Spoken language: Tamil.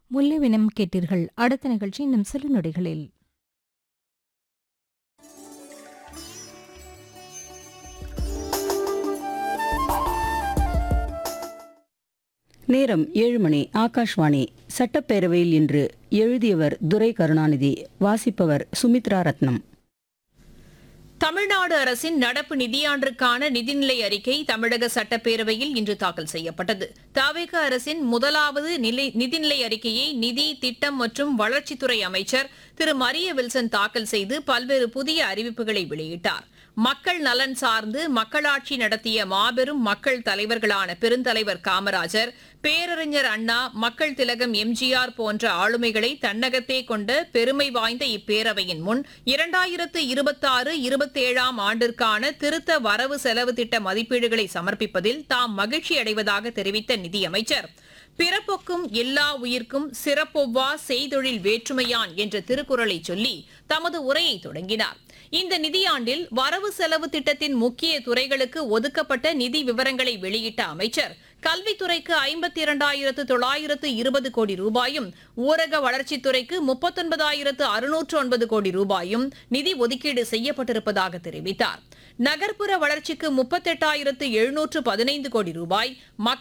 முல்லைவினம் கேட்டீர்கள் அடுத்த நிகழ்ச்சி இன்னும் சில நொடிகளில் நேரம் ஏழு மணி ஆகாஷ்வாணி சட்டப்பேரவையில் இன்று எழுதியவர் துரை கருணாநிதி வாசிப்பவர் சுமித்ரா ரத்னம் தமிழ்நாடு அரசின் நடப்பு நிதியாண்டிற்கான நிதிநிலை அறிக்கை தமிழக சட்டப்பேரவையில் இன்று தாக்கல் செய்யப்பட்டது தவேக அரசின் முதலாவது நிலை- நிதிநிலை அறிக்கையை நிதி திட்டம் மற்றும் வளர்ச்சித்துறை அமைச்சர் திரு மரிய வில்சன் தாக்கல் செய்து பல்வேறு புதிய அறிவிப்புகளை வெளியிட்டார் மக்கள் நலன் சார்ந்து மக்களாட்சி நடத்திய மாபெரும் மக்கள் தலைவர்களான பெருந்தலைவர் காமராஜர் பேரறிஞர் அண்ணா மக்கள் திலகம் எம்ஜிஆர் போன்ற ஆளுமைகளை தன்னகத்தே கொண்ட பெருமை வாய்ந்த இப்பேரவையின் முன் இரண்டாயிரத்து இருபத்தாறு இருபத்தேழாம் ஆண்டிற்கான திருத்த வரவு செலவு திட்ட மதிப்பீடுகளை சமர்ப்பிப்பதில் தாம் மகிழ்ச்சி அடைவதாக தெரிவித்த நிதியமைச்சர் பிறப்புக்கும் எல்லா உயிர்க்கும் சிறப்பொவ்வா செய்தொழில் வேற்றுமையான் என்ற திருக்குறளை சொல்லி தமது உரையை தொடங்கினார் இந்த நிதியாண்டில் வரவு செலவு திட்டத்தின் முக்கிய துறைகளுக்கு ஒதுக்கப்பட்ட நிதி விவரங்களை வெளியிட்ட அமைச்சர் கல்வித்துறைக்கு ஐம்பத்தி இரண்டாயிரத்து தொள்ளாயிரத்து இருபது கோடி ரூபாயும் ஊரக வளர்ச்சித்துறைக்கு முப்பத்தொன்பதாயிரத்து அறுநூற்று ஒன்பது கோடி ரூபாயும் நிதி ஒதுக்கீடு செய்யப்பட்டிருப்பதாக தெரிவித்தார் நகர்ப்புற வளர்ச்சிக்கு முப்பத்தெட்டாயிரத்து எழுநூற்று பதினைந்து கோடி ரூபாய் மக்கள்